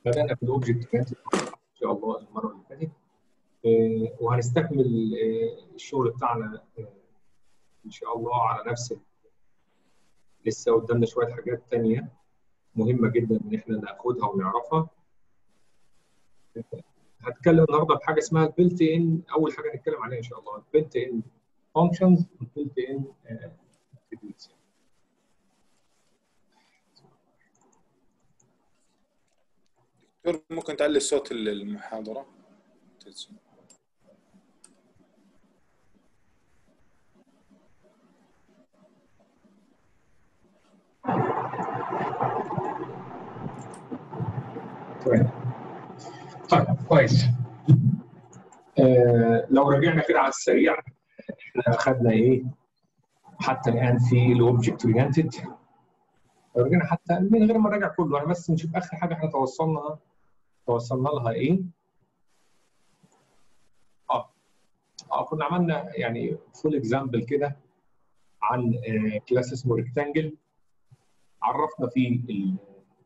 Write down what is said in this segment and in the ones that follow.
بدانا في الاوبجكت كانت ان شاء الله المره اللي فاتت آه، وهنستكمل آه، الشغل بتاعنا آه، ان شاء الله على نفس ال- لسه قدامنا شويه حاجات تانية مهمه جدا ان احنا ناخدها ونعرفها هتكلم النهارده بحاجه اسمها البيلت ان اول حاجه نتكلم عليها ان شاء الله البيلت ان فانكشنز والبيلت ان اتريبيوتس دكتور ممكن تعلي صوت المحاضرة تمام طيب كويس آه لو رجعنا كده على السريع احنا اخذنا ايه حتى الان في الاوبجكت اورينتد لو رجعنا حتى من غير ما نراجع كله انا بس نشوف اخر حاجه احنا توصلنا توصلنا لها ايه اه اه كنا عملنا يعني فول اكزامبل كده عن آه كلاس اسمه ريكتانجل عرفنا فيه ال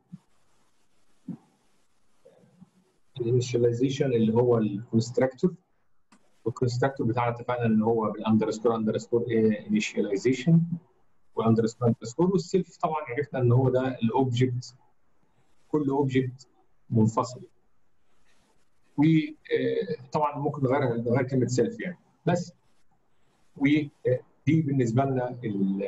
الانيشاليزيشن اللي هو الكونستراكتور والكونستراكتور بتاعنا اتفقنا ان هو بالاندرسكور اندرسكور انيشاليزيشن واندرسكور اندرسكور والسيلف طبعا عرفنا ان هو ده الاوبجكت كل اوبجكت منفصل وطبعا ممكن نغير نغير كلمه سيلف يعني بس ودي بالنسبه لنا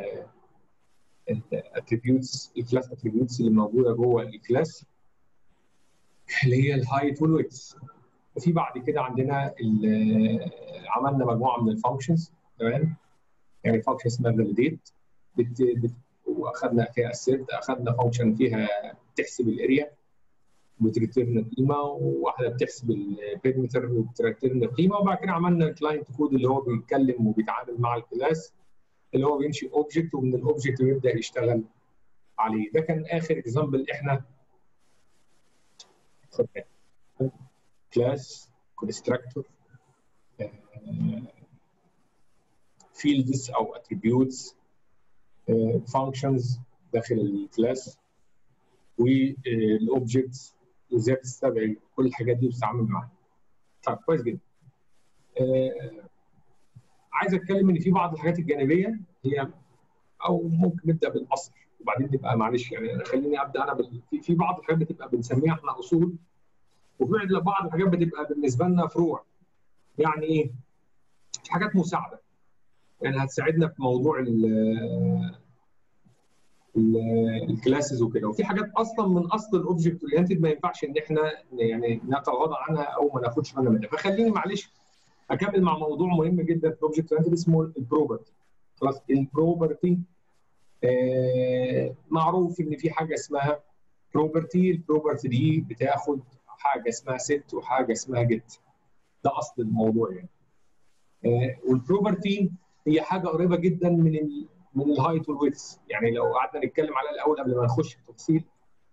الاتريبيوتس الكلاس اتريبيوتس اللي موجوده جوه الكلاس اللي هي الهايت والويتس وفي بعد كده عندنا عملنا مجموعه من الفانكشنز تمام يعني فانكشن اسمها فاليديت بت... بت... واخدنا فيها اسيرت اخدنا فانكشن فيها بتحسب الاريا وتريتيرن قيمه وواحده بتحسب البيريمتر وبتريتيرن قيمه وبعد كده عملنا الكلاينت كود اللي هو بيتكلم وبيتعامل مع الكلاس اللي هو بينشئ اوبجكت ومن الاوبجكت بيبدا يشتغل عليه ده كان اخر اكزامبل احنا كلاس كونستراكتور فيلدز او اتريبيوتس فانكشنز داخل الكلاس والاوبجكتس وازاي بتستدعي كل الحاجات دي وتتعامل معاها. طيب كويس جدا. آه عايز اتكلم ان في بعض الحاجات الجانبيه هي او ممكن نبدا بالاصل وبعدين نبقى معلش يعني خليني ابدا انا بال... في, في بعض الحاجات بتبقى بنسميها احنا اصول وفي بعض الحاجات بتبقى بالنسبه لنا فروع. يعني ايه؟ في حاجات مساعده يعني هتساعدنا في موضوع ال الكلاسز وكده وفي حاجات اصلا من اصل الاوبجكت اورينتد ما ينفعش ان احنا يعني نتغاضى عنها او ما ناخدش بالنا منها فخليني معلش اكمل مع موضوع مهم جدا في الاوبجكت اورينتد اسمه البروبرتي خلاص البروبرتي آه معروف ان في حاجه اسمها بروبرتي البروبرتي دي بتاخد حاجه اسمها ست وحاجه اسمها جيت ده اصل الموضوع يعني آه والبروبرتي هي حاجه قريبه جدا من ال من الهايت والويتس يعني لو قعدنا نتكلم عليها الاول قبل ما نخش في التفصيل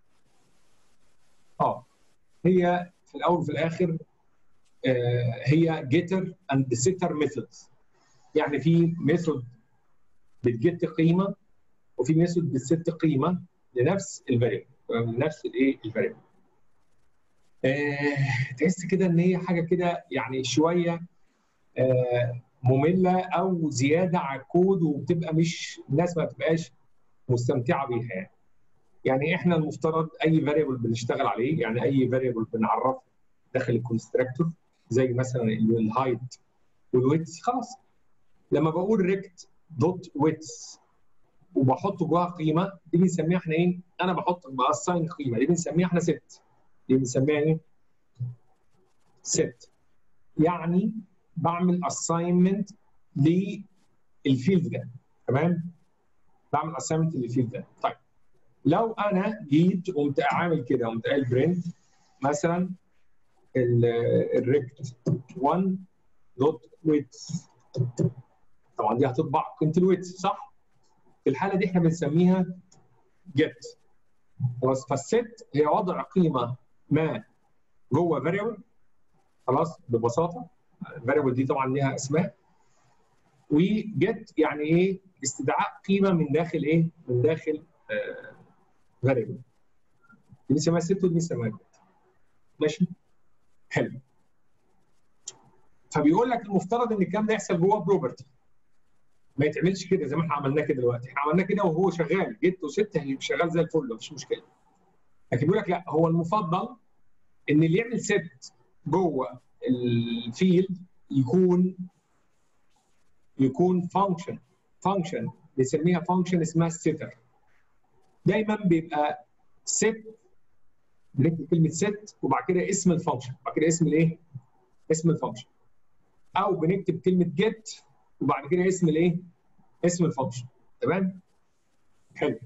اه هي في الاول وفي الاخر آه هي جيتر اند سيتر ميثودز يعني في ميثود بتجيت قيمه وفي ميثود بتست قيمه لنفس الفاريبل لنفس الايه الفاريبل آه تحس كده ان هي حاجه كده يعني شويه آه ممله او زياده على الكود وبتبقى مش الناس ما بتبقاش مستمتعه بيها يعني. يعني احنا المفترض اي فاريبل بنشتغل عليه يعني اي فاريبل بنعرفه داخل الكونستراكتور زي مثلا الهايت والويتس خلاص لما بقول ريكت دوت ويتس وبحط جواها قيمه دي بنسميها احنا ايه؟ انا بحط باساين قيمه دي بنسميها احنا ست دي بنسميها ايه؟ ست يعني بعمل اساينمنت للفيلد ده تمام بعمل اساينمنت للفيلد ده طيب لو انا جيت قمت عامل كده قمت قايل برنت مثلا الريكت 1 دوت ويتس طبعا دي هتطبع قيمه الويتس صح؟ في الحاله دي احنا بنسميها جيت خلاص فالست هي وضع قيمه ما جوه فاريبل خلاص ببساطه الفاريبل دي طبعا ليها اسماء وجيت يعني ايه استدعاء قيمه من داخل ايه من داخل فاريبل دي بنسميها ست ودي بنسميها جيت ماشي حلو فبيقول لك المفترض ان الكلام ده يحصل جوه بروبرتي ما يتعملش كده زي ما احنا عملناه كده دلوقتي احنا عملناه كده وهو شغال جيت وست شغال زي الفل مفيش مشكله لكن بيقول لك لا هو المفضل ان اللي يعمل ست جوه الفيلد يكون يكون فانكشن فانكشن بنسميها فانكشن اسمها الستر دايما بيبقى ست بنكتب كلمه ست وبعد كده اسم الفانكشن بعد كده اسم الايه؟ اسم الفانكشن او بنكتب كلمه جيت وبعد كده اسم الايه؟ اسم الفانكشن تمام؟ حلو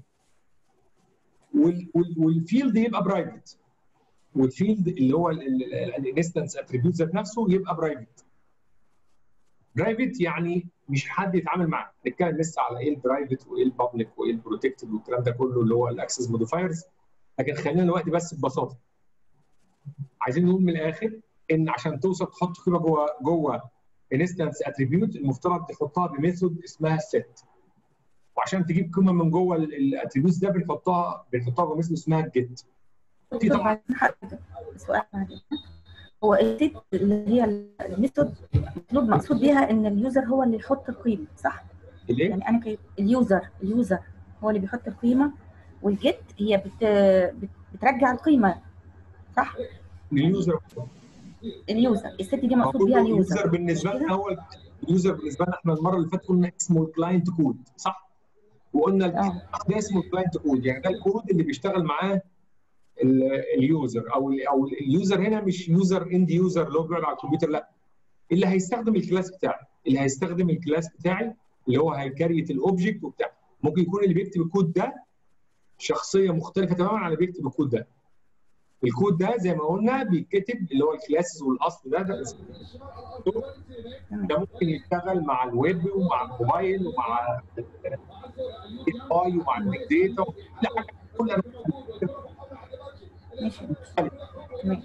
والفيلد يبقى برايفت والفيلد اللي هو الانستنس اتريبيوت ذات نفسه يبقى برايفت برايفت يعني مش حد يتعامل معاه نتكلم لسه على ايه البرايفت وايه البابليك وايه البروتكتد والكلام ده كله اللي هو الاكسس موديفايرز لكن خلينا دلوقتي بس ببساطه عايزين نقول من الاخر ان عشان توصل تحط قيمه جوه جوه انستنس اتريبيوت المفترض تحطها بميثود اسمها set وعشان تجيب قيمه من جوه الاتريبيوتس ده بنحطها بنحطها بميثود اسمها جيت في طبعا سؤال هو الست اللي هي الميثود مطلوب مقصود بيها ان اليوزر هو اللي يحط القيمه صح؟ الايه؟ يعني انا كي... اليوزر اليوزر هو اللي بيحط القيمه والجيت هي بت... بت... بترجع القيمه صح؟ اليوزر اليوزر الست دي مقصود بيها اليوزر اليوزر بالنسبه لنا هو اليوزر بالنسبه لنا احنا المره اللي فاتت قلنا اسمه الكلاينت كود صح؟ وقلنا اه ده اسمه الكلاينت كود يعني ده الكود اللي بيشتغل معاه اليوزر او ال او اليوزر هنا مش يوزر اند يوزر اللي هو بيقعد على الكمبيوتر لا اللي هيستخدم الكلاس بتاعي اللي هيستخدم الكلاس بتاعي اللي هو هيكريت الاوبجكت وبتاع ممكن يكون اللي بيكتب الكود ده شخصيه مختلفه تماما عن اللي بيكتب الكود ده الكود ده زي ما قلنا بيتكتب اللي هو الكلاسز والاصل ده ده اسمه ده ممكن يشتغل مع الويب ومع الموبايل ومع الاي ومع البيج داتا كل حاجه كل انواع ماشي تمام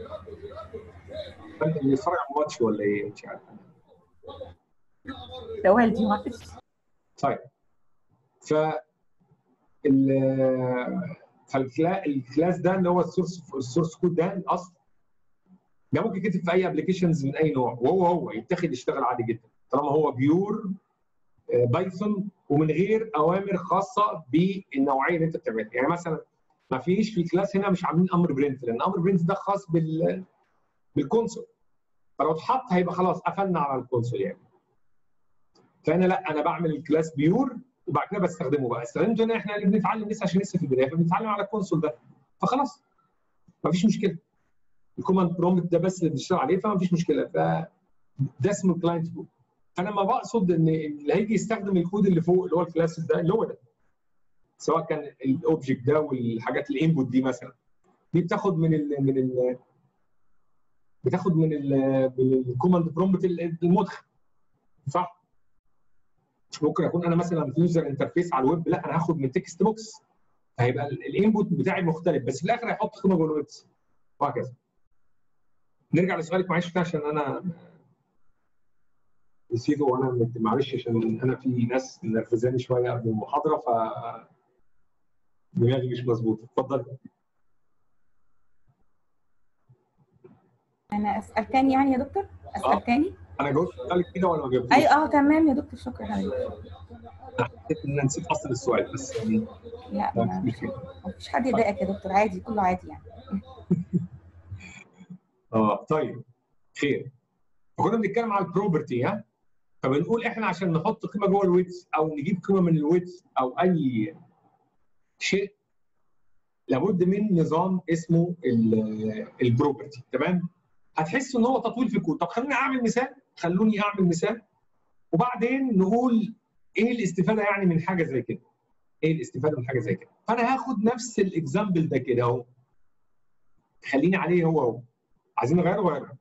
اللي بيتفرج على الماتش ولا ايه مش عارف ده والدي معلش طيب ف ال فالكلاس ده اللي هو السورس السورس كود ده الاصل ده ممكن يكتب في اي ابلكيشنز من اي نوع وهو هو يتاخد يشتغل عادي جدا طالما هو بيور بايثون ومن غير اوامر خاصه بالنوعيه اللي انت بتعملها يعني مثلا ما فيش في كلاس هنا مش عاملين امر برنت لان امر برنت ده خاص بال بالكونسول فلو اتحط هيبقى خلاص قفلنا على الكونسول يعني فانا لا انا بعمل الكلاس بيور وبعد كده بستخدمه بقى استخدمته هنا احنا اللي بنتعلم لسه عشان لسه في البدايه فبنتعلم على الكونسول ده فخلاص ما فيش مشكله الكوماند برومبت ده بس اللي بنشتغل عليه فما فيش مشكله ف ده اسمه الكلاينت كود فانا ما بقصد ان اللي هيجي يستخدم الكود اللي فوق اللي هو الكلاس ده اللي هو ده سواء كان الاوبجكت ده والحاجات الانبوت دي مثلا دي بتاخد من ال من ال بتاخد من ال من الكوماند برومبت المدخل صح؟ ممكن اكون انا مثلا في يوزر انترفيس على الويب لا انا هاخد من تكست بوكس هيبقى الانبوت بتاعي مختلف بس في الاخر هيحط قيمه جوه الويب وهكذا نرجع لسؤالك معلش عشان انا نسيته وانا معلش عشان انا في ناس نرفزاني شويه قبل المحاضره ف دماغي مش مظبوطه اتفضل انا اسال تاني يعني يا دكتور اسال آه. تاني انا جاوبت سؤالك كده ولا ما جاوبتش؟ اي اه تمام يا دكتور شكرا حبيبي انا حسيت ان انا نسيت اصل السؤال بس يعني لا لا ما مش مشكله مفيش حد يضايقك يا دكتور عادي كله عادي يعني اه طيب خير فكنا بنتكلم على البروبرتي ها فبنقول احنا عشان نحط قيمه جوه الويتس او نجيب قيمه من الويتس او اي شيء لابد من نظام اسمه البروبرتي تمام هتحس ان هو تطويل في الكود طب خليني اعمل مثال خلوني اعمل مثال وبعدين نقول ايه الاستفاده يعني من حاجه زي كده ايه الاستفاده من حاجه زي كده فانا هاخد نفس الاكزامبل ده كده اهو خليني عليه هو هو عايزين نغيره غيره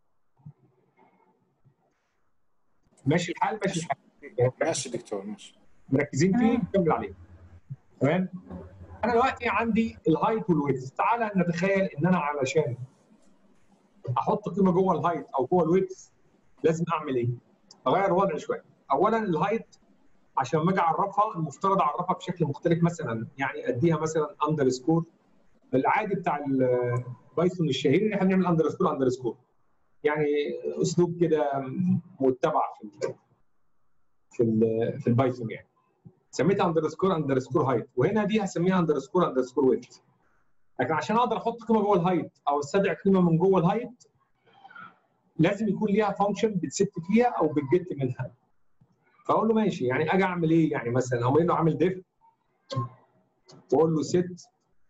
ماشي الحال ماشي الحال ماشي دكتور ماشي مركزين فيه نكمل عليه تمام انا دلوقتي عندي الهايت والويدث تعالى نتخيل ان انا علشان احط قيمه جوه الهايت او جوه الويدث لازم اعمل ايه؟ اغير الوضع شويه اولا الهايت عشان ما اجي اعرفها المفترض اعرفها بشكل مختلف مثلا يعني اديها مثلا اندر سكور العادي بتاع بايثون الشهير ان احنا بنعمل اندرسكور اندرسكور يعني اسلوب كده متبع في ال في ال في البايثون يعني سميتها اندرسكور اندرسكور هايت وهنا دي هسميها اندرسكور اندرسكور ويت لكن عشان اقدر احط قيمه جوه الهايت او استدعي قيمه من جوه الهايت لازم يكون ليها فانكشن بتست فيها او بتجت منها فاقول له ماشي يعني اجي اعمل ايه يعني مثلا اقوم قايل له اعمل ديف واقول له ست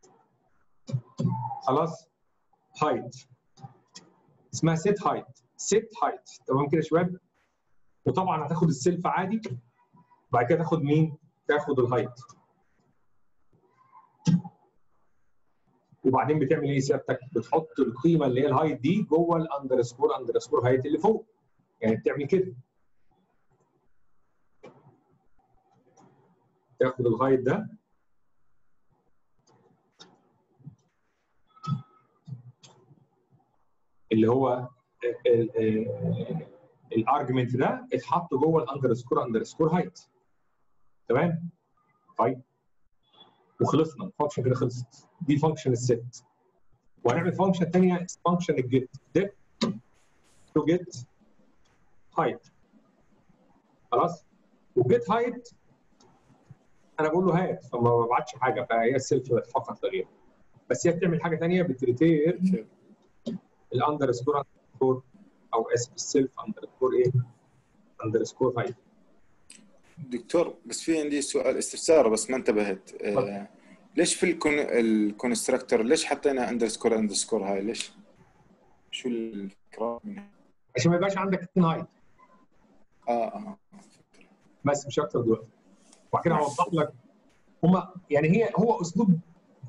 خلاص هايت اسمها ست هايت ست هايت تمام كده يا شباب وطبعا هتاخد السيلف عادي بعد كده تاخد مين؟ تاخد الهايت وبعدين بتعمل ايه سيادتك؟ بتحط القيمه اللي هي الهايت دي جوه الاندرسكور اندرسكور هايت اللي فوق يعني بتعمل كده تاخد الهايت ده اللي هو الارجمنت ده اتحط جوه الاندرسكور اندرسكور هايت تمام طيب وخلصنا الفانكشن كده خلصت دي فانكشن الست وهنعمل فانكشن ثانيه فانكشن الجيت ديف تو جيت هايت خلاص وجيت هايت انا بقول له هات فما ببعتش حاجه فهي السيلف فقط لا غير بس هي بتعمل حاجه ثانيه بتريتير الاندرسكور اندرسكور او اسف السيلف اندرسكور ايه اندرسكور هايت دكتور بس في عندي سؤال استفسار بس ما انتبهت آه ليش في الكون الكونستراكتور ليش حطينا اندرسكور اندرسكور هاي ليش؟ شو الفكره منها؟ عشان ما يبقاش عندك اثنين هايت اه اه بس مش اكتر دلوقتي وبعد كده هوضح لك هما يعني هي هو اسلوب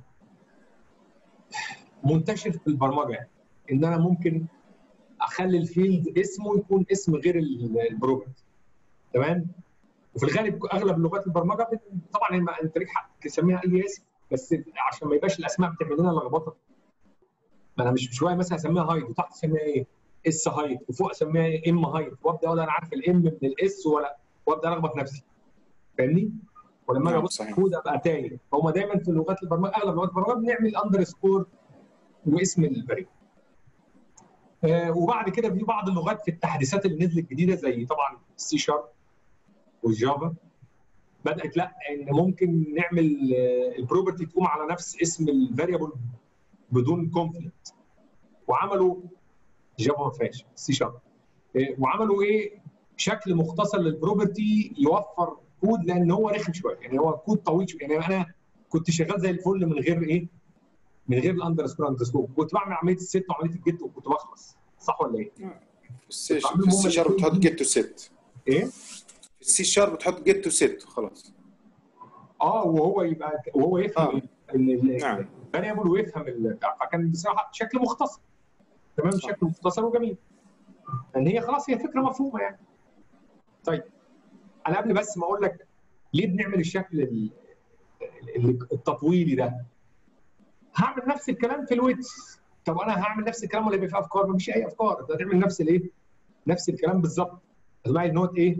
منتشر في البرمجه يعني ان انا ممكن اخلي الفيلد اسمه يكون اسم غير البروجرام تمام وفي الغالب اغلب لغات البرمجه طبعا انت ليك حق تسميها اي اسم بس عشان ما يبقاش الاسماء بتعمل لنا لخبطه ما انا مش شويه مثلا اسميها هايت وتحت اسميها ايه؟ اس هايت وفوق اسميها ايه؟ ام هايت وابدا اقول انا عارف الام من الاس ولا وابدا الخبط نفسي فاهمني؟ ولما اجي ابص كود ابقى تايه فهم دايما في لغات البرمجه اغلب لغات البرمجه بنعمل اندرسكور واسم الفريق آه وبعد كده في بعض اللغات في التحديثات اللي نزلت جديده زي طبعا السي شارب والجافا بدات لا ان ممكن نعمل البروبرتي تقوم على نفس اسم الفاريبل بدون كونفليكت وعملوا جافا ما فيهاش سي شارب وعملوا ايه شكل مختصر للبروبرتي يوفر كود لان هو رخم شويه يعني هو كود طويل شويه يعني انا كنت شغال زي الفل من غير ايه؟ من غير الاندرسكور اندرسكور كنت بعمل عمليه الست وعمليه الجيت وكنت بخلص صح ولا ايه؟ في السي شارب بتحط جيت تو ست ايه؟ في السي شارب بتحط جيت تو ست خلاص اه وهو يبقى وهو يفهم آه. ان نعم الفاريبل ويفهم فكان بصراحه شكل مختصر تمام صح. شكل مختصر وجميل ان هي خلاص هي فكره مفهومه يعني طيب انا قبل بس ما اقول لك ليه بنعمل الشكل ال- ال- التطويلي ده هعمل نفس الكلام في الويتس طب انا هعمل نفس الكلام ولا يبقى في افكار مفيش اي افكار انت هتعمل نفس الايه نفس الكلام بالظبط اسمعي النوت ايه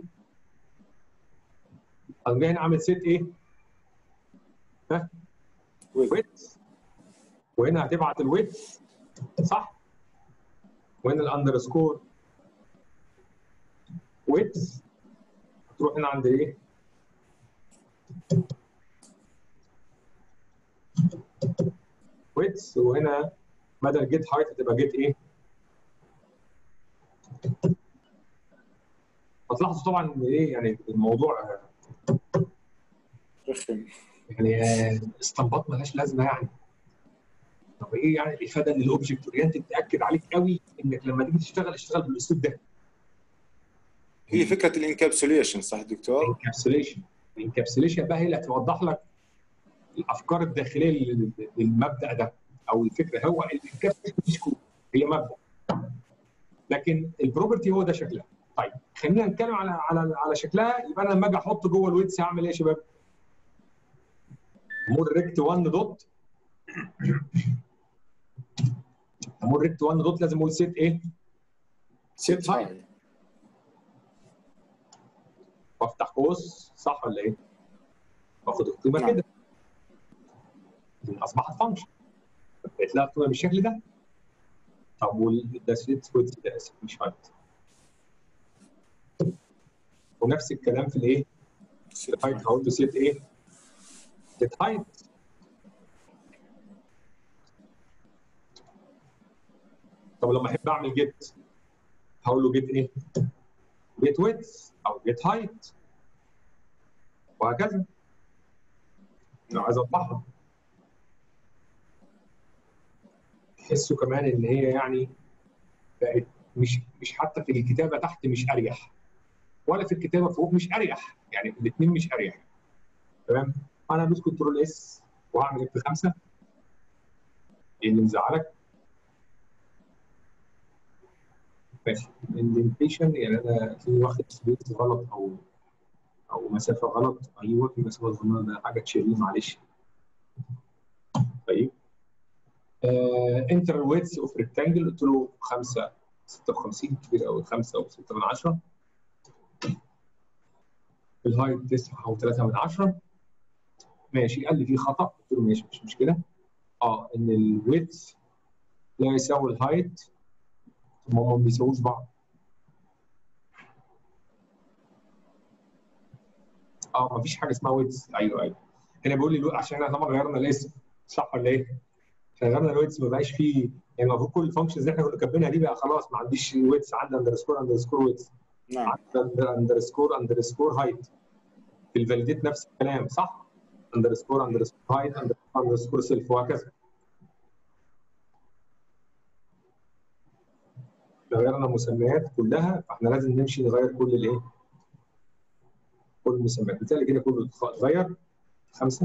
انا جاي هنا عامل سيت ايه ها ويتس وهنا هتبعت الويتس صح وهنا الاندرسكور ويتس تروح هنا عند ايه ويتس وهنا بدل جيت هايت هتبقى جيت ايه هتلاحظوا طبعا ان ايه يعني الموضوع رخم يعني آه، استنباط ملهاش لازمه يعني طب ايه يعني الافاده ان الاوبجكت اورينتد تاكد عليك قوي انك لما تيجي تشتغل اشتغل بالاسلوب ده هي فكره الانكابسوليشن صح دكتور؟ انكابسوليشن الانكابسوليشن بقى هي اللي هتوضح لك الافكار الداخليه لل- للمبدا ده او الفكره هو الانكابسوليشن مش كود هي مبدا لكن البروبرتي هو ده شكلها طيب خلينا نتكلم على على على شكلها يبقى انا لما اجي احط جوه الويتس هعمل ايه يا شباب؟ امور ريكت 1 دوت امور ريكت 1 دوت لازم اقول سيت ايه؟ سيت هاي وافتح قوس صح ولا ايه؟ واخد القيمه نعم. كده اصبحت فانكشن بقيت لها قيمه بالشكل ده طب وده سيت ويدث ده اسف مش هايت ونفس الكلام في الايه؟ الهايت هقول له سيت ايه؟ سيت هايت طب لما احب اعمل جيت هقول له جيت ايه؟ جيت ويدث او جيت هايت وهكذا لو عايز اطبعها تحسوا كمان ان هي يعني بقت مش مش حتى في الكتابه تحت مش اريح ولا في الكتابه فوق مش اريح يعني الاثنين مش اريح تمام انا هدوس كنترول اس وهعمل اف 5 ايه اللي مزعلك؟ ماشي الاندنتيشن يعني انا في واخد سبيس غلط او او مسافه غلط ايوه في مسافه غلط ده حاجه تشيليه معلش طيب انتر ويتس اوف ريكتانجل قلت له 5 56 كبير قوي 5 او 6 من 10 الهايت 9 او 3 من 10 ماشي قال لي في خطا قلت له ماشي مش مشكله اه ان الويتس لا يساوي الهايت هم ما بيساووش بعض اه ما فيش حاجه اسمها ويتس ايوه ايوه هنا بيقول لي عشان احنا طبعا غيرنا الاسم صح ولا ايه؟ غيرنا الويتس ما بقاش فيه يعني المفروض كل الفانكشنز اللي احنا كنا كاتبينها دي بقى خلاص ما عنديش ويتس عندي اندرسكور اندرسكور ويتس نعم اندرسكور اندرسكور هايت في الفاليديت نفس الكلام صح؟ اندرسكور اندرسكور هايت اندرسكور سيلف وهكذا لو غيرنا المسميات كلها فاحنا لازم نمشي نغير كل الايه؟ كل المسميات بالتالي كده كله اتغير خمسه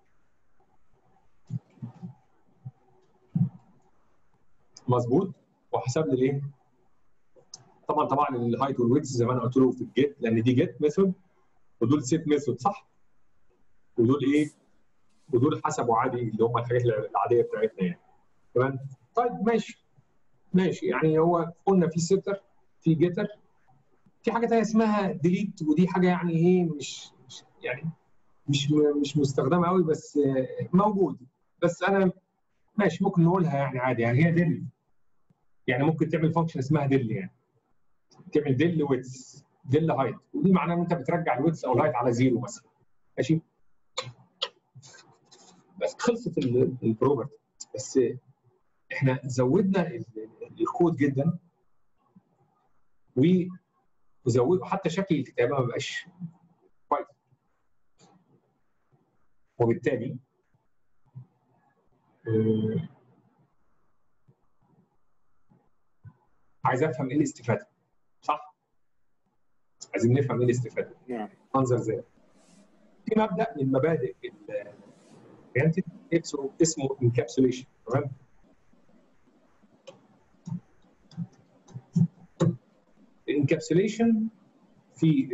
مظبوط وحسب لي الايه؟ طبعا طبعا الهايت والويتس زي ما انا قلت له في الجيت لان دي جيت ميثود ودول سيت ميثود صح؟ ودول ايه؟ ودول حسبوا عادي اللي هم الحاجات العاديه بتاعتنا يعني تمام؟ طيب ماشي ماشي يعني هو قلنا في سيتر في جيتر في حاجه تانيه اسمها ديليت ودي حاجه يعني ايه مش, مش يعني مش مش مستخدمه قوي بس موجود بس انا ماشي ممكن نقولها يعني عادي يعني هي ديل يعني ممكن تعمل فانكشن اسمها ديل يعني تعمل ديل ويتس ديل هايت ودي معناها ان انت بترجع الويتس او الهايت على زيرو مثلا ماشي بس خلصت البروبرتي بس احنا زودنا الكود جدا وزودوا حتى شكل الكتابه ما بقاش كويس وبالتالي آه عايز افهم ايه الاستفاده صح؟ عايزين نفهم ايه الاستفاده نعم منظر زي في مبدا من مبادئ الاورينتد اسمه انكابسوليشن تمام؟ الانكابسوليشن في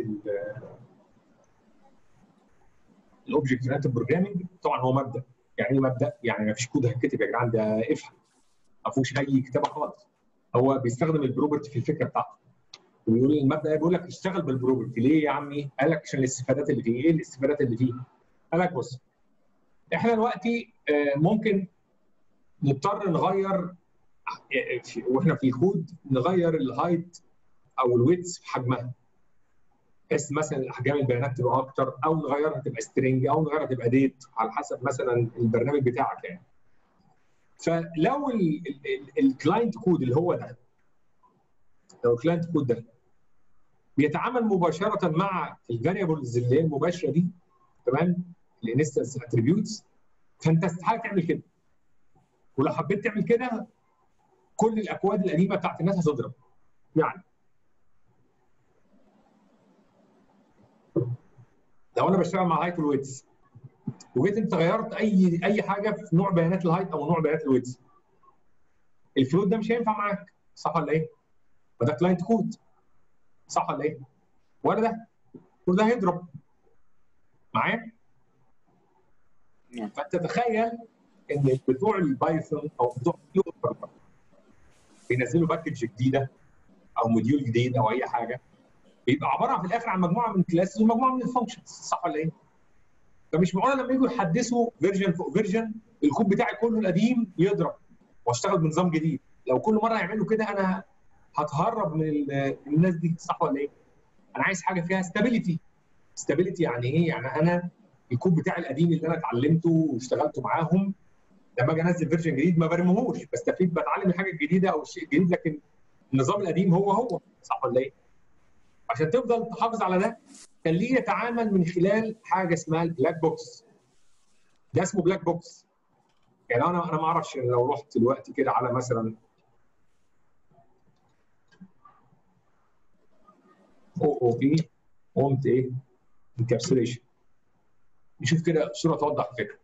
الاوبجكت اورينتد بروجرامنج طبعا هو مبدا يعني ايه مبدا؟ يعني ما فيش كود هيتكتب يا جدعان ده افهم ما فيهوش اي كتابه خالص هو بيستخدم البروبرتي في الفكره بتاعته ويقول المبدا بيقول لك اشتغل بالبروبرتي ليه يا عمي؟ قال لك عشان الاستفادات اللي فيه ايه الاستفادات اللي فيه؟ قال لك بص احنا دلوقتي ممكن نضطر نغير واحنا في الكود نغير الهايت او الويتس في حجمها بحيث مثلا احجام البيانات تبقى اكتر او نغيرها تبقى سترينج او نغيرها تبقى ديت على حسب مثلا البرنامج بتاعك يعني فلو الكلاينت كود اللي هو ده لو الكلاينت كود ده بيتعامل مباشره مع الفاريبلز اللي هي المباشره دي تمام الانستنس اتريبيوتس فانت استحاله تعمل كده ولو حبيت تعمل كده كل الاكواد القديمه بتاعت الناس هتضرب يعني لو انا بشتغل مع هايت والويتس وجيت انت غيرت اي اي حاجه في نوع بيانات الهايت او نوع بيانات الويتس الفلوت ده مش هينفع معاك صح ولا ايه؟ وده كلاينت كود صح ولا ايه؟ ولا ده كل ده هيضرب معايا؟ فانت تخيل ان بتوع البايثون او بتوع بينزلوا باكج جديده او موديول جديد او اي حاجه بيبقى عباره عن في الاخر عن مجموعه من الكلاسز ومجموعه من الفانكشنز صح ولا ايه؟ فمش معقوله لما يجوا يحدثوا فيرجن فوق فيرجن الكود بتاعي كله القديم يضرب واشتغل بنظام جديد لو كل مره يعملوا كده انا هتهرب من ال- من الناس دي صح ولا ايه؟ انا عايز حاجه فيها ستابيليتي ستابيليتي يعني ايه؟ يعني انا الكود بتاعي القديم اللي انا اتعلمته واشتغلت معاهم لما اجي انزل فيرجن جديد ما برميهوش بستفيد بتعلم الحاجه الجديده او الشيء الجديد لكن النظام القديم هو هو صح ولا ايه؟ عشان تفضل تحافظ على ده خليه يتعامل من خلال حاجه اسمها البلاك بوكس ده اسمه بلاك بوكس يعني انا انا ما اعرفش لو رحت دلوقتي كده على مثلا او او بي قمت ايه انكابسوليشن نشوف كده صوره توضح الفكره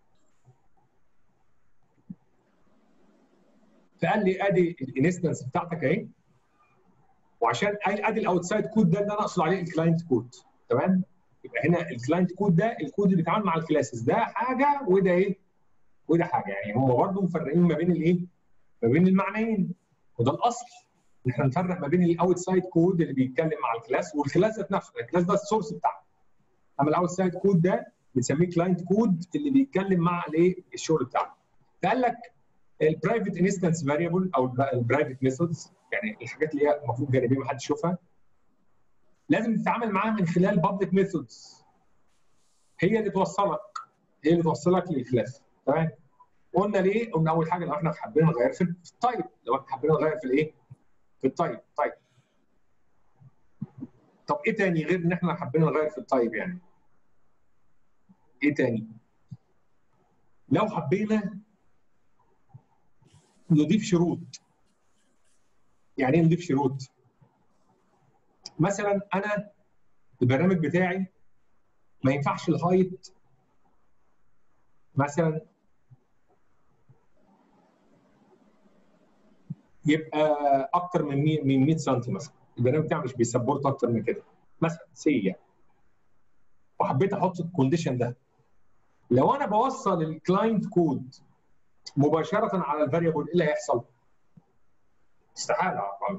فقال لي ادي الانستنس بتاعتك اهي وعشان ادي الاوتسايد كود ده اللي انا اقصد عليه الكلاينت كود تمام يبقى هنا الكلاينت كود ده الكود اللي بيتعامل مع الكلاسز ده حاجه وده ايه وده حاجه يعني هم برضه مفرقين ما بين الايه ما بين المعنيين وده الاصل ان احنا نفرق ما بين الاوتسايد كود اللي بيتكلم مع الكلاس والكلاس ذات نفسه الكلاس ده السورس بتاعه اما الاوتسايد كود ده بنسميه كلاينت كود اللي بيتكلم مع الايه الشغل بتاعه فقال لك البرايفت انستنس فاريبل او البرايفت ميثودز يعني الحاجات اللي هي المفروض جانبيه ما حدش يشوفها لازم تتعامل معاها من خلال بابليك ميثودز هي اللي توصلك هي اللي توصلك للكلاس تمام قلنا ليه؟ قلنا اول حاجه لو احنا حابين نغير في التايب لو احنا حابين نغير في الايه؟ في التايب طيب طب ايه تاني غير ان احنا حابين نغير في التايب يعني؟ ايه تاني؟ لو حبينا نضيف شروط يعني ايه نضيف شروط؟ مثلا انا البرنامج بتاعي ما ينفعش الهايت مثلا يبقى اكتر من 100 من 100 سم مثلا البرنامج بتاعي مش بيسبورت اكتر من كده مثلا سي يعني وحبيت احط الكونديشن ده لو انا بوصل الكلاينت كود مباشره على الفاريبل ايه اللي هيحصل؟ استحاله اعرف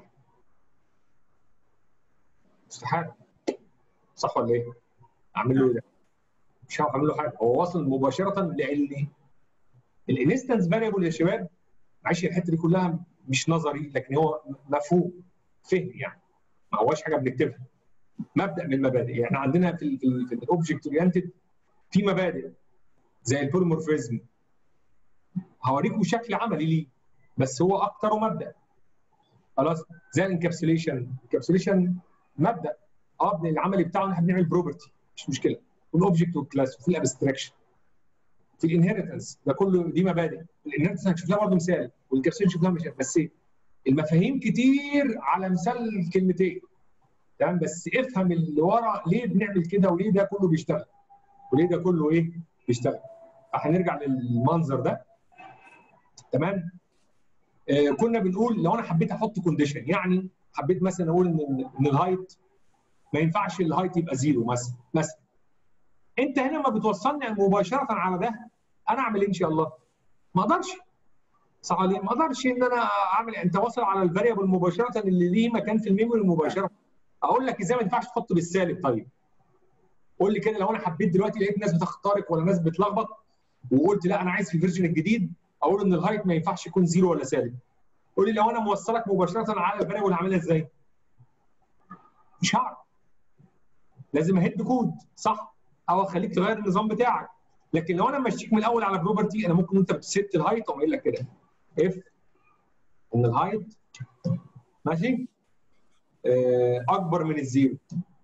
استحاله صح ولا ايه؟ اعمل له ايه ده؟ مش هعرف اعمل له حاجه هو واصل مباشره لان الانستنس فاريبل يا شباب معلش الحته دي كلها مش نظري لكن هو مفهوم فهم يعني ما هواش حاجه بنكتبها مبدا من المبادئ يعني عندنا في ال في الاوبجكت اورينتد في مبادئ زي البوليمورفيزم هوريكم شكل عملي ليه بس هو اكتر مبدا خلاص زي الانكابسوليشن الانكابسوليشن مبدا اه العملي بتاعه ان احنا بنعمل بروبرتي مش مشكله والاوبجكت والكلاس وفي الابستراكشن في الانهيرتنس ده كله دي مبادئ الانهيرتنس هنشوف لها برضه مثال والانكابسوليشن نشوف لها مثال بس المفاهيم كتير على مثال كلمتين تمام بس افهم اللي ورا ليه بنعمل كده وليه ده كله بيشتغل وليه ده كله ايه بيشتغل هنرجع للمنظر ده تمام آه كنا بنقول لو انا حبيت احط كونديشن يعني حبيت مثلا اقول ان ان الهايت ما ينفعش الهايت يبقى زيرو مثلا مثلا انت هنا لما بتوصلني مباشره على ده انا اعمل ايه ان شاء الله؟ ما اقدرش صح علي ما اقدرش ان انا اعمل انت واصل على الفاريبل مباشره اللي ليه مكان في الميموري مباشره اقول لك ازاي ما ينفعش تحط بالسالب طيب قول لي كده لو انا حبيت دلوقتي لقيت ناس بتخترق ولا ناس بتلخبط وقلت لا انا عايز في الفيرجن الجديد اقول ان الهايت ما ينفعش يكون زيرو ولا سالب قول لي لو انا موصلك مباشره على الفاريبل هعملها ازاي؟ مش هعرف لازم اهد كود صح او اخليك تغير النظام بتاعك لكن لو انا ماشيك من الاول على بروبرتي انا ممكن وانت بتست الهايت اقوم قايل لك كده اف ان الهايت ماشي آه اكبر من الزيرو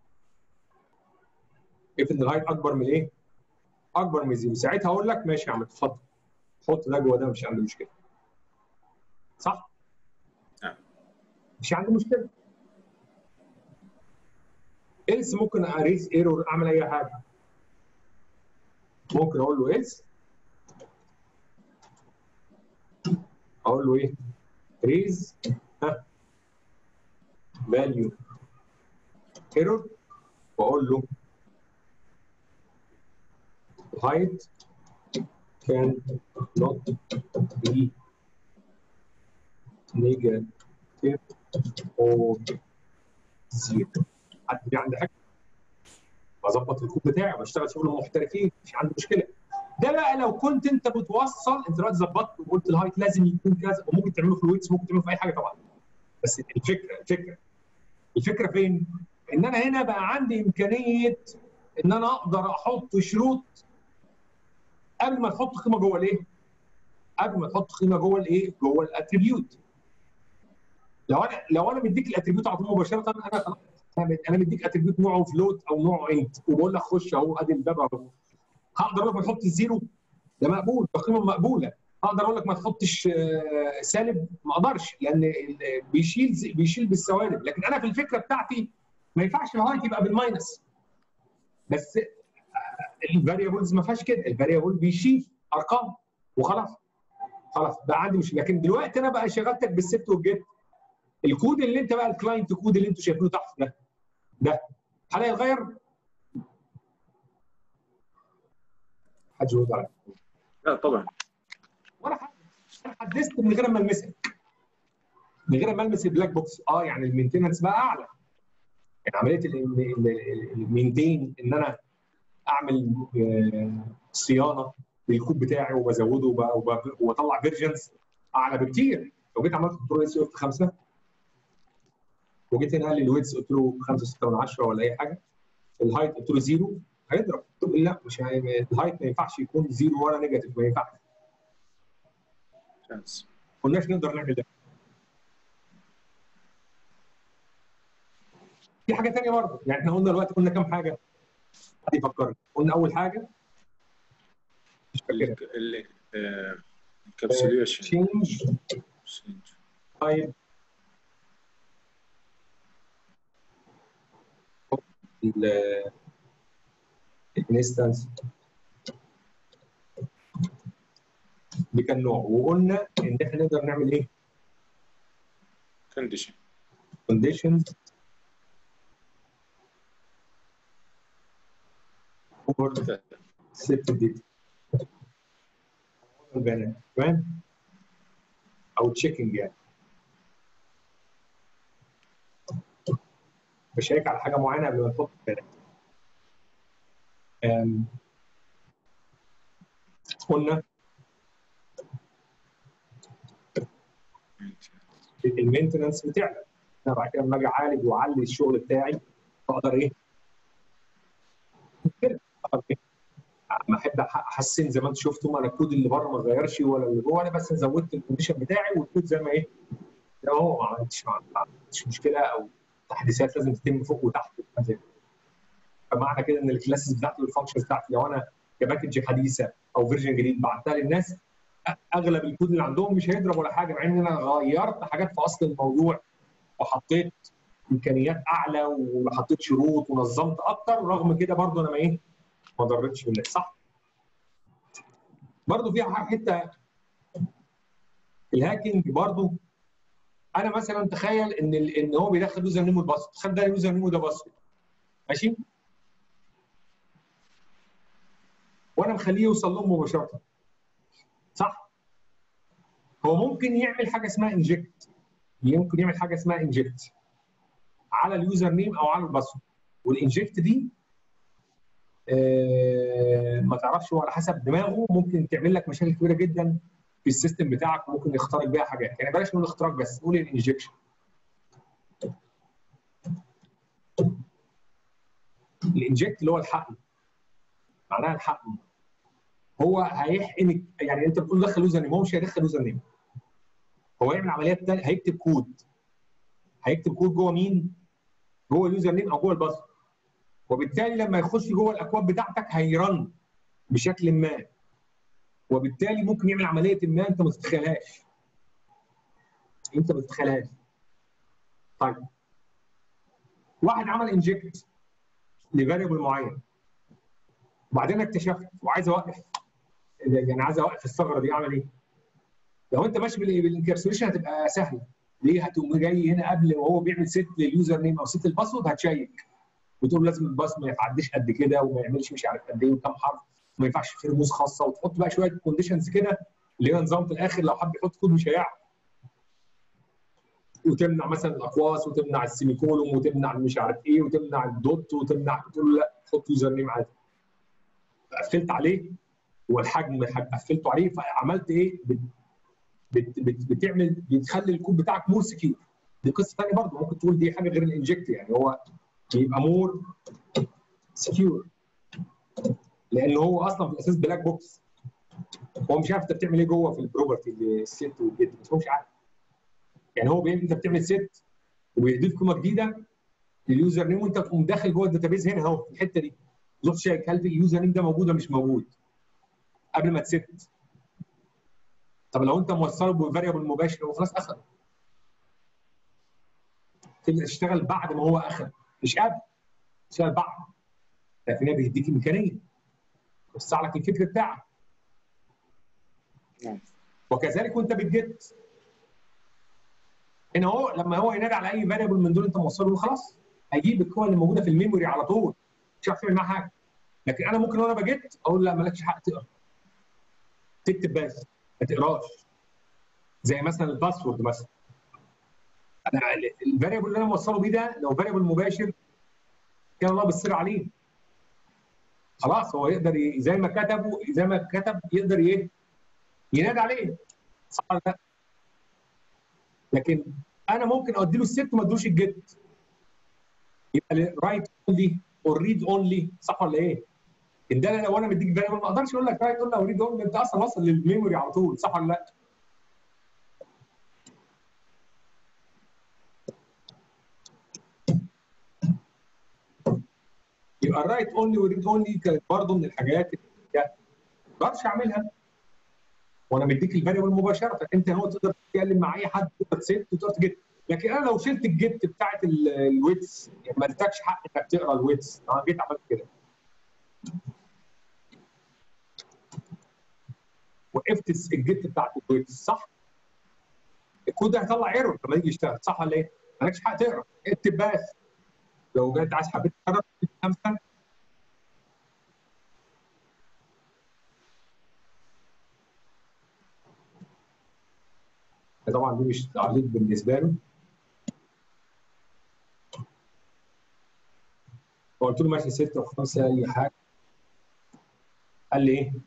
اف ان الهايت اكبر من ايه؟ اكبر من الزيرو ساعتها اقول لك ماشي يا عم اتفضل حط ده جوه ده مش عندي مشكله صح؟ نعم مش عندي مشكله إلس ممكن اريز ايرور اعمل اي حاجه ممكن اقول له إلس اقول له ايه ريز ها فاليو ايرور واقول له height can not be negative or zero حد في عندي حاجه بظبط الكود بتاعي بشتغل شغل محترفين مش عندي مشكله ده بقى لو كنت انت بتوصل انت دلوقتي ظبطت وقلت الهايت لازم يكون كذا وممكن تعمله في الويتس ممكن تعمله في اي حاجه طبعا بس الفكره الفكره الفكره فين؟ ان انا هنا بقى عندي امكانيه ان انا اقدر احط شروط قبل ما تحط قيمه جوه الايه؟ قبل ما تحط قيمه جوه الايه؟ جوه الاتريبيوت. لو انا لو انا مديك الاتريبيوت على طول مباشره انا خلاص انا مديك اتريبيوت نوعه فلوت او نوعه انت وبقول لك خش اهو ادي الباب اهو هقدر اقول لك ما تحط الزيرو ده مقبول ده قيمه مقبوله هقدر اقول لك ما تحطش سالب ما اقدرش لان بيشيل بيشيل بالسوالب لكن انا في الفكره بتاعتي ما ينفعش الهايت يبقى بالماينس بس الفاريبلز ما فيهاش كده الفاريبل بيشيل ارقام وخلاص خلاص بقى عندي مش لكن دلوقتي انا بقى شغلتك بالست والجيت الكود اللي انت بقى الكلاينت كود اللي انتوا شايفينه تحت ده ده هل هيتغير؟ حد يرد عليا لا طبعا ولا حاجه انا حدثت من غير ما المسك من غير ما المس البلاك بوكس اه يعني المينتنس بقى اعلى يعني عمليه المينتين ان انا اعمل صيانه للكود بتاعي وبزوده وبطلع فيرجنز اعلى بكتير لو جيت عملت كنترول اس قلت خمسه وجيت هنا قال لي الويتس قلت له 5 6 من 10 ولا اي حاجه الهايت قلت له زيرو هيضرب قلت له لا مش هي... الهايت ما ينفعش يكون زيرو ولا نيجاتيف ما ينفعش ما كناش نقدر نعمل ده في حاجه ثانيه برضه يعني احنا قلنا دلوقتي قلنا كام حاجه حد يفكرني قلنا اول حاجه مش فاكرها الكابسوليشن تشينج طيب الانستنس بكام نوع وقلنا ان احنا نقدر نعمل ايه؟ كونديشن conditions for set data البيانات تمام؟ او تشيكنج يعني بشيك على حاجه معينه قبل ما تحط البيانات قلنا المينتنس بتعلى انا بعد كده لما اجي اعالج واعلي الشغل بتاعي اقدر ايه؟ اقدر ايه؟ لما احب احسن زي ما انتم شفتوا انا الكود اللي بره ما اتغيرش ولا اللي جوه انا بس زودت الكونديشن بتاعي والكود زي ما ايه؟ زي ما هو ما عملتش ما عملتش مشكله او تحديثات لازم تتم فوق وتحت زي فمعنى كده ان الكلاسز بتاعتي والفانكشنز بتاعتي لو انا كباكج حديثه او فيرجن جديد بعتها للناس اغلب الكود اللي عندهم مش هيضرب ولا حاجه مع ان انا غيرت حاجات في اصل الموضوع وحطيت امكانيات اعلى وحطيت شروط ونظمت اكتر رغم كده برضه انا ما ايه ما ضرتش بالناس صح؟ برضه في حته الهاكينج برضه انا مثلا تخيل ان ان هو بيدخل يوزر نيم والباسورد تخيل ده اليوزر نيم وده باسورد ماشي؟ وانا مخليه يوصل لهم مباشره صح؟ هو ممكن يعمل حاجه اسمها انجكت ممكن يعمل حاجه اسمها انجكت على اليوزر نيم او على الباسورد والانجكت دي آه ما تعرفش هو على حسب دماغه ممكن تعمل لك مشاكل كبيره جدا في السيستم بتاعك وممكن يخترق بيها حاجات يعني بلاش نقول اختراق بس نقول الانجكشن الانجكت اللي هو الحقن معناها الحقن هو هيحقن يعني انت بتقول دخل يوزر نيم هو مش هيدخل يوزر نيم هو هيعمل عمليات تانية هيكتب كود هيكتب كود جوه مين؟ جوه اليوزر نيم او جوه الباسورد وبالتالي لما يخش جوه الاكواد بتاعتك هيرن بشكل ما وبالتالي ممكن يعمل عمليه ما انت ما تتخيلهاش انت ما تتخيلهاش طيب واحد عمل انجكت لفاريبل معين وبعدين اكتشفت وعايز اوقف يعني عايز اوقف الثغره دي اعمل ايه؟ لو انت ماشي بالانكابسوليشن هتبقى سهله ليه هتقوم جاي هنا قبل وهو بيعمل ست لليوزر نيم او ست الباسورد هتشيك وتقول لازم الباس ما يتعديش قد كده وما يعملش مش عارف قد ايه وكام حرف وما ينفعش في رموز خاصه وتحط بقى شويه كونديشنز كده اللي هي نظام في الاخر لو حد يحط كود مش هيعرف وتمنع مثلا الاقواس وتمنع السيمي كولوم وتمنع مش عارف ايه وتمنع الدوت وتمنع تقول لا حط يوزر نيم عادي قفلت عليه هو الحجم حج- قفلته عليه فعملت ايه؟ بت بت بت بتعمل بتخلي الكود بتاعك مور سكيور دي قصه ثانيه برضه ممكن تقول دي حاجه غير الانجكت يعني هو بيبقى مور سكيور لان هو اصلا في الاساس بلاك بوكس هو مش عارف انت بتعمل ايه جوه في البروبرتي الست والجيت بس هو مش عارف يعني هو بيعمل انت بتعمل ست وبيضيف قيمه جديده لليوزر نيم وانت تقوم داخل جوه الداتابيز هنا اهو في الحته دي تروح شايك هل اليوزر نيم ده موجود ولا مش موجود قبل ما تست طب لو انت موصله بفاريبل مباشر هو خلاص اخذ تبدا تشتغل بعد ما هو اخذ مش قبل تشتغل بعد لكن هي بيديك امكانيه يوسع لك الفكر بتاعك نعم وكذلك وانت بتجت هنا هو لما هو ينادي على اي فاريبل من دول انت موصله له خلاص هيجيب القوه اللي موجوده في الميموري على طول مش هتعرف تعمل معاها حاجه لكن انا ممكن وانا بجت اقول لا مالكش حق تقرا تكتب بس ما تقراش زي مثلا الباسورد مثلا انا الفاريبل اللي انا موصله بيه ده لو فاريبل مباشر كان الله بالسر عليه خلاص هو يقدر ي... زي ما كتبه زي ما كتب يقدر ايه ينادي عليه صح ولا لا؟ لكن انا ممكن ادي له الست وما ادوش الجيت يبقى رايت اونلي او ريد اونلي صح ولا ايه؟ ان ده لو انا مديك فاريبل ما اقدرش اقول لك رايت اونلي او ريد اونلي انت اصلا واصل للميموري على طول صح ولا لا؟ يبقى الرايت اونلي والريد اونلي كانت برضه من الحاجات اللي ما اقدرش اعملها وانا مديك الفاريبل مباشره انت هو تقدر تتكلم مع اي حد تقدر تسيت وتقدر تجيت لكن انا لو شلت الجيت بتاعت الويتس يعني ما اديتكش حق انك تقرا الويتس انا جيت عملت كده وقفت الجيت بتاعت الويتس صح؟ الكود ده هيطلع ايرور لما يجي يشتغل صح ولا ايه؟ مالكش حق تقرا اكتب بس لو جيت عايز حبيت تقرا خمسه طبعا دي مش تعليق بالنسبه له فقلت له ماشي ستة وخمسة أي حاجة قال لي إيه؟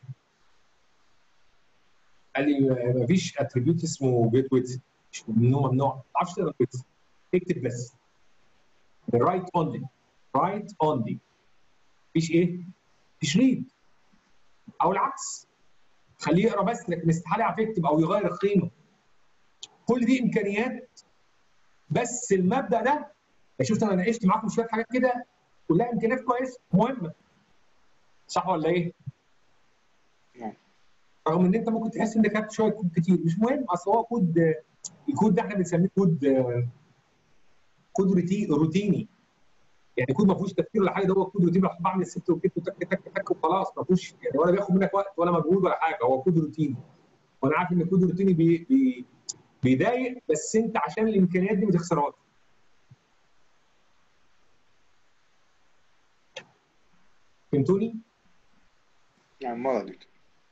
قال لي مفيش اتريبيوت اسمه جيت ويتس مش ممنوع ممنوع ما تعرفش تقرا ويتس اكتب بس رايت اونلي رايت اونلي مفيش ايه؟ مفيش ريد او العكس خليه يقرا بس لكن استحاله يعرف يكتب او يغير القيمه كل دي امكانيات بس المبدا ده شفت انا ناقشت معاكم شويه حاجات كده كلها امكانيات كويسه مهمه صح ولا ايه؟ نعم رغم ان انت ممكن تحس انك كتبت شويه كود كتير مش مهم اصل هو كود الكود ده احنا بنسميه كود كود روتي روتيني يعني كود ما فيهوش تفكير ولا حاجه ده هو كود روتيني بعمل الست وكت وتك تك تك وخلاص ما فيهوش يعني ولا بياخد منك وقت ولا مجهود ولا حاجه هو كود روتيني وانا عارف ان الكود الروتيني بي بي بيضايق بس انت عشان الامكانيات دي ما تخسرهاش فهمتوني؟ نعم مرة دكتور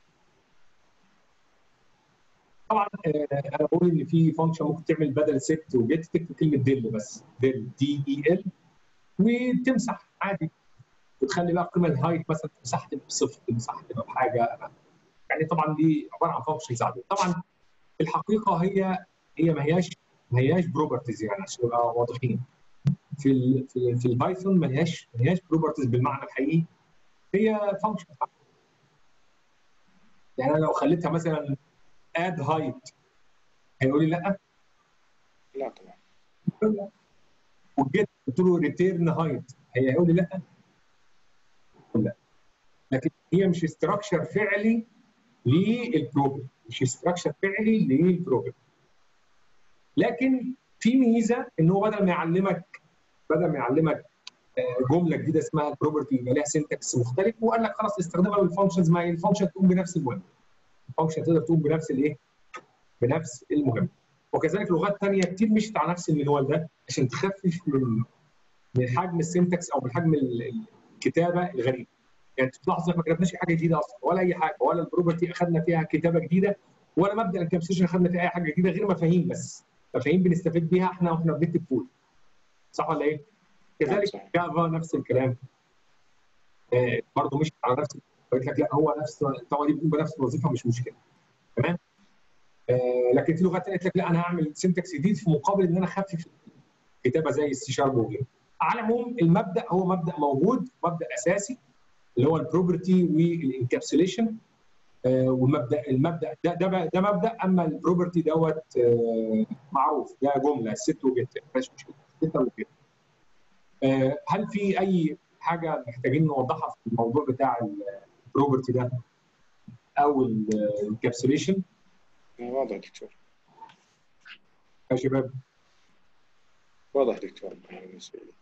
طبعا آه، انا بقول ان في فانكشن ممكن تعمل بدل ست وجيت تكتب كلمه ديل بس ديل دي اي ال وتمسح عادي وتخلي بقى القيمه الهايت مثلا تمسح تبقى بصفر تمسح تبقى بحاجه يعني طبعا دي عباره عن فانكشنز عاديه طبعا الحقيقه هي هي ما هياش ما هياش بروبرتيز يعني عشان نبقى واضحين في ال في, في البايثون ما هياش ما هياش بروبرتيز بالمعنى الحقيقي هي فانكشن يعني انا لو خليتها مثلا اد هايت هيقول لي لا لا طبعا لا وجيت قلت له ريتيرن هايت هيقول لي لا لا لكن هي مش استراكشر فعلي للبروجرام مش استراكشر فعلي للبروجرام لكن في ميزه ان هو بدل ما يعلمك بدل ما يعلمك آه، جمله جديده اسمها البروبرتي يبقى لها سنتكس مختلف وقال لك خلاص استخدمها بالفانكشنز ما هي الفانكشن تقوم بنفس المهمه الفانكشن تقدر تقوم بنفس الايه؟ بنفس المهمه وكذلك لغات ثانيه كتير مشت على نفس المنوال ده عشان تخفف من من حجم السنتكس او من حجم ال- الكتابه الغريب يعني تلاحظ إحنا ما كتبناش حاجه جديده اصلا ولا اي حاجه ولا البروبرتي اخذنا فيها كتابه جديده ولا مبدا الانكابسيشن اخذنا فيها اي حاجه جديده غير مفاهيم بس مفاهيم بنستفيد بيها احنا واحنا بنكتب كود صح ولا ايه؟ نعم، كذلك صحيح. جافا نفس الكلام آه برضه مش على نفس قلت لك لا هو نفس طبعا دي بتقوم بنفس الوظيفه مش مشكله تمام آه لكن في لغات قالت لك لا انا هعمل سنتكس جديد في مقابل ان انا اخفف كتابه زي السي شارب وغيره على العموم المبدا هو مبدا موجود مبدا اساسي اللي هو البروبرتي والانكابسوليشن آه والمبدا المبدا ده ده ده مبدا اما البروبرتي دوت آه معروف ده جمله ست وجت مفيش مشكله ست وجت آه هل في اي حاجه محتاجين نوضحها في الموضوع بتاع البروبرتي ده او الانكابسوليشن واضح دكتور يا شباب واضح دكتور بالنسبه لي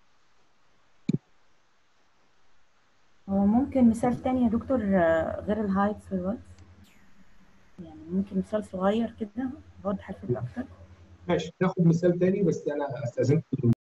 هو ممكن مثال تاني يا دكتور غير الهايتس والواتس يعني ممكن مثال صغير كده يوضح الفكره اكتر ماشي ناخد مثال تاني بس انا استاذنت